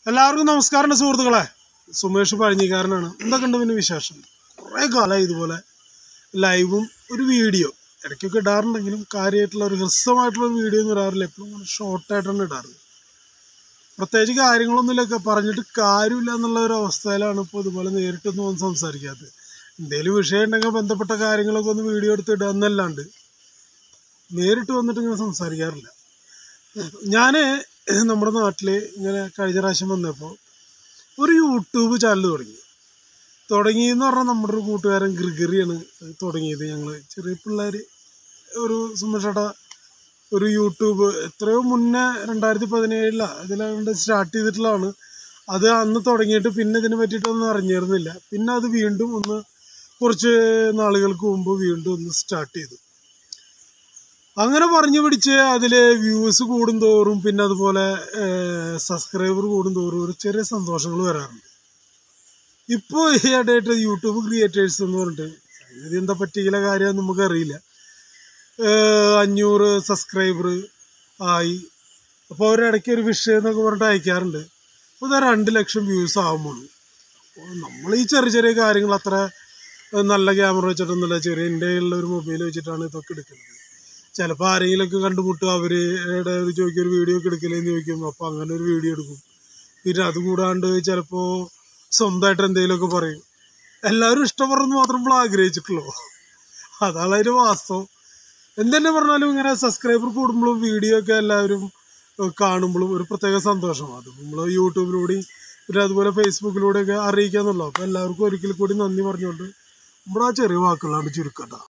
എല്ലാവർക്കും നമസ്കാരം എൻ്റെ സുഹൃത്തുക്കളെ സുമേഷ് പഴഞ്ഞിക്കാരനാണ് എന്തൊക്കെയുണ്ട് പിന്നെ വിശേഷം കുറേ കാലമായി ഇതുപോലെ ലൈവും ഒരു വീഡിയോ ഇടയ്ക്കൊക്കെ ഇടാറുണ്ടെങ്കിലും കാര്യമായിട്ടുള്ള ഒരു ഹ്രസ്വമായിട്ടുള്ള ഒരു വീഡിയോ ഒന്നും ഇടാറില്ല എപ്പോഴും ഇങ്ങനെ ഷോർട്ടായിട്ടാണ് ഇടാറ് പ്രത്യേകിച്ച് കാര്യങ്ങളൊന്നുമില്ലൊക്കെ പറഞ്ഞിട്ട് കാര്യമില്ല എന്നുള്ള ഒരു അവസ്ഥയിലാണ് ഇപ്പോൾ ഇതുപോലെ നേരിട്ടൊന്നും വന്ന് സംസാരിക്കാത്തത് എന്തെങ്കിലും വിഷയം ഉണ്ടെങ്കിൽ ബന്ധപ്പെട്ട കാര്യങ്ങളൊക്കെ ഒന്ന് വീഡിയോ എടുത്ത് ഇടുക എന്നല്ലാണ്ട് നേരിട്ട് വന്നിട്ട് ഇങ്ങനെ സംസാരിക്കാറില്ല ഞാൻ നമ്മുടെ നാട്ടിൽ ഇങ്ങനെ കഴിഞ്ഞ പ്രാവശ്യം വന്നപ്പോൾ ഒരു യൂട്യൂബ് ചാനൽ തുടങ്ങി തുടങ്ങി എന്ന് പറഞ്ഞാൽ നമ്മുടെ ഒരു കൂട്ടുകാരൻ ഗ്രിഗറിയാണ് അത് തുടങ്ങിയത് ഞങ്ങൾ ചെറിയ പിള്ളേർ ഒരു സുമേഷേട്ട ഒരു യൂട്യൂബ് എത്രയോ മുന്നേ രണ്ടായിരത്തി പതിനേഴിലാണ് അതിലാണ്ട് സ്റ്റാർട്ട് ചെയ്തിട്ടുള്ളതാണ് അത് അന്ന് തുടങ്ങിയിട്ട് പിന്നെ ഇതിനെ പറ്റിയിട്ടൊന്നും അറിഞ്ഞിരുന്നില്ല പിന്നെ അത് വീണ്ടും ഒന്ന് കുറച്ച് നാളുകൾക്ക് മുമ്പ് വീണ്ടും ഒന്ന് സ്റ്റാർട്ട് ചെയ്തു അങ്ങനെ പറഞ്ഞു പിടിച്ച് അതിൽ വ്യൂസ് കൂടുന്തോറും പിന്നെ അതുപോലെ സബ്സ്ക്രൈബർ കൂടുന്തോറും ഒരു ചെറിയ സന്തോഷങ്ങൾ വരാറുണ്ട് ഇപ്പോൾ ഈ ഇടയായിട്ട് യൂട്യൂബ് ക്രിയേറ്റേഴ്സ് എന്ന് പറഞ്ഞിട്ട് ഇത് എന്താ പറ്റിയുള്ള കാര്യം നമുക്കറിയില്ല ഏഹ് അഞ്ഞൂറ് സബ്സ്ക്രൈബർ ആയി അപ്പോൾ അവരിടയ്ക്ക് ഒരു വിഷയം എന്നൊക്കെ പറഞ്ഞിട്ട് അയക്കാറുണ്ട് അപ്പോൾ ഇത് രണ്ട് ലക്ഷം വ്യൂസ് ആകുമ്പോൾ അപ്പോൾ നമ്മൾ ഈ ചെറിയ ചെറിയ കാര്യങ്ങൾ അത്ര ഏഹ് നല്ല ക്യാമറ വെച്ചിട്ടൊന്നുമില്ല ചെറിയ എൻ്റെ ഉള്ള ഒരു മൊബൈൽ വെച്ചിട്ടാണ് ഇതൊക്കെ എടുക്കുന്നത് ചിലപ്പോൾ ആരെങ്കിലുമൊക്കെ കണ്ടുമുട്ടും അവരുടെ ഒരു ചോദിക്കും ഒരു വീഡിയോ ഒക്കെ എടുക്കില്ലെന്ന് ചോദിക്കും അപ്പോൾ അങ്ങനെ ഒരു വീഡിയോ എടുക്കും പിന്നെ അത് കൂടാണ്ട് ചിലപ്പോൾ സ്വന്തമായിട്ട് എന്തെങ്കിലുമൊക്കെ പറയും എല്ലാവരും ഇഷ്ടപ്പെടുന്നത് മാത്രം നമ്മൾ ആഗ്രഹിച്ചിട്ടുള്ളൂ അതാണ് അതിൻ്റെ വാസ്തവം എന്തെന്നെ പറഞ്ഞാലും ഇങ്ങനെ സബ്സ്ക്രൈബർ കൂടുമ്പോഴും വീഡിയോ ഒക്കെ എല്ലാവരും ഏഹ് കാണുമ്പോഴും ഒരു പ്രത്യേക സന്തോഷമാണ് അത് നമ്മൾ യൂട്യൂബിലൂടെയും പിന്നെ അതുപോലെ ഫേസ്ബുക്കിലൂടെയൊക്കെ അറിയിക്കാന്നുള്ളൂ അപ്പോൾ എല്ലാവർക്കും ഒരിക്കൽ കൂടി നന്ദി പറഞ്ഞുകൊണ്ട് നമ്മുടെ ആ ചെറിയ വാക്കുകളാണ് ചുരുക്കട്ടോ